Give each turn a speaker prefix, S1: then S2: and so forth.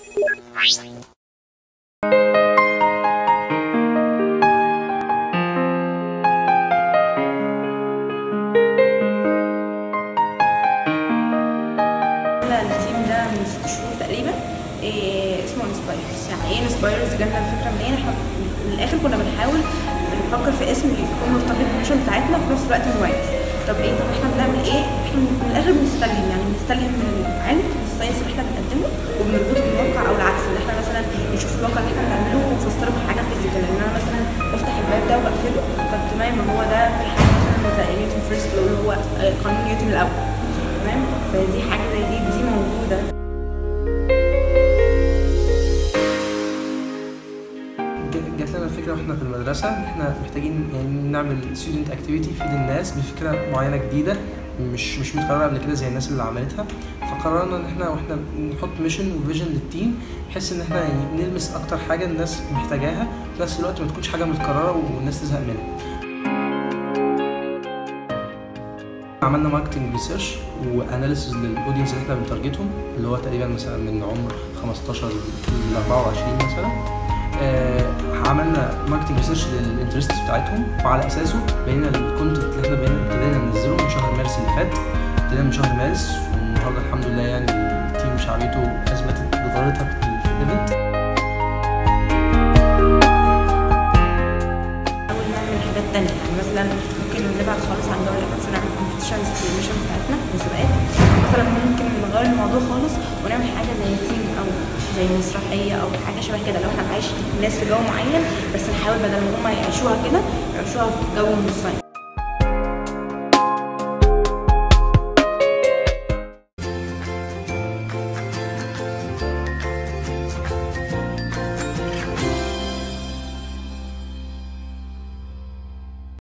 S1: التيم ده من ست شهور تقريبا إيه اسمه انسبايرز يعني ايه انسبايرز جالنا الفكره منين احنا من الاخر كنا بنحاول بنفكر في اسم يكون مرتبط بالميشن بتاعتنا وفي نفس الوقت مميز طب ايه طب احنا بنعمل ايه احنا من الاخر بنستلهم يعني بنستلهم من العلم من الساينس اللي احنا بنقدمه وبنربطه بالواقع او العكس ان احنا مثلا نشوف الواقع اللي احنا بنعمله ونفسره بحاجه فيزيكال ان انا مثلا بفتح الباب ده وبقفله طب تمام ما هو ده في حاجه مثلا زي نيوتن فيرست لو اللي هو آه، قانون نيوتن الاول تمام فدي حاجه زي دي دي موجوده
S2: ج- جات لنا فكره واحنا في المدرسه ان احنا محتاجين يعني نعمل ستودنت اكتيفيتي يفيد الناس بفكره معينه جديده مش مش متكرره قبل كده زي الناس اللي عملتها فقررنا ان احنا واحنا نحط ميشن وفيجن للتيم بحيث ان احنا يعني نلمس اكتر حاجه الناس محتاجاها في نفس الوقت ما تكونش حاجه متكرره والناس تزهق منها عملنا ماركتنج ريسيرش واناليسيز للاودينس اللي احنا بنتارجتهم اللي هو تقريبا مثلا من عمر 15 ل 24 مثلا آه، عملنا ماركتنج ريسيرش للانترست بتاعتهم وعلى اساسه بقينا الكونتنت اللي احنا بقينا ابتدينا ننزله من شهر مارس اللي فات ابتدينا من شهر مارس والنهارده الحمد لله يعني التيم شعبيته اثبتت جدارتها في ال- في الايفنت
S1: نحاول نعمل حاجات تانية يعني مثلا ممكن نبعد خالص عن جو اللي احنا مثلا نعمل كومبيتيشنز في الميشن بتاعتنا مسابقات مثلا ممكن نغير الموضوع خالص ونعمل حاجة زي تيم أو زي مسرحية أو حاجة شبه كده لو احنا عايش الناس في جو معين بس نحاول بدل ما هم يعيشوها كده يعيشوها في جو من الساينس